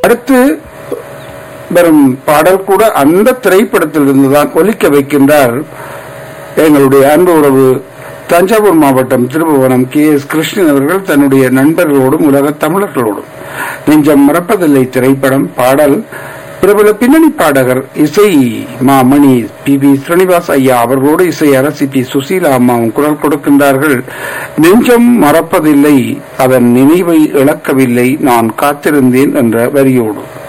அடுத்து வரும் பாடல் கூட அந்த திரைப்படத்திலிருந்து தான் ஒலிக்க வைக்கின்றார் எங்களுடைய அன்பு உறவு தஞ்சாவூர் மாவட்டம் திருபுவனம் கே எஸ் கிருஷ்ணன் அவர்கள் தன்னுடைய நண்பர்களோடும் உலக தமிழர்களோடும் நெஞ்சம் மறப்பதில்லை திரைப்படம் பாடல் பிரபல பின்னணி பாடகர் இசை மாமணி பி பி ஸ்ரீனிவாஸ் ஐயா அவர்களோடு இசை அரசி பி சுசீலா அம்மாவும் குரல் கொடுக்கின்றார்கள் நெஞ்சம் மறப்பதில்லை அதன் நினைவை இழக்கவில்லை நான் காத்திருந்தேன் என்ற வரியோடு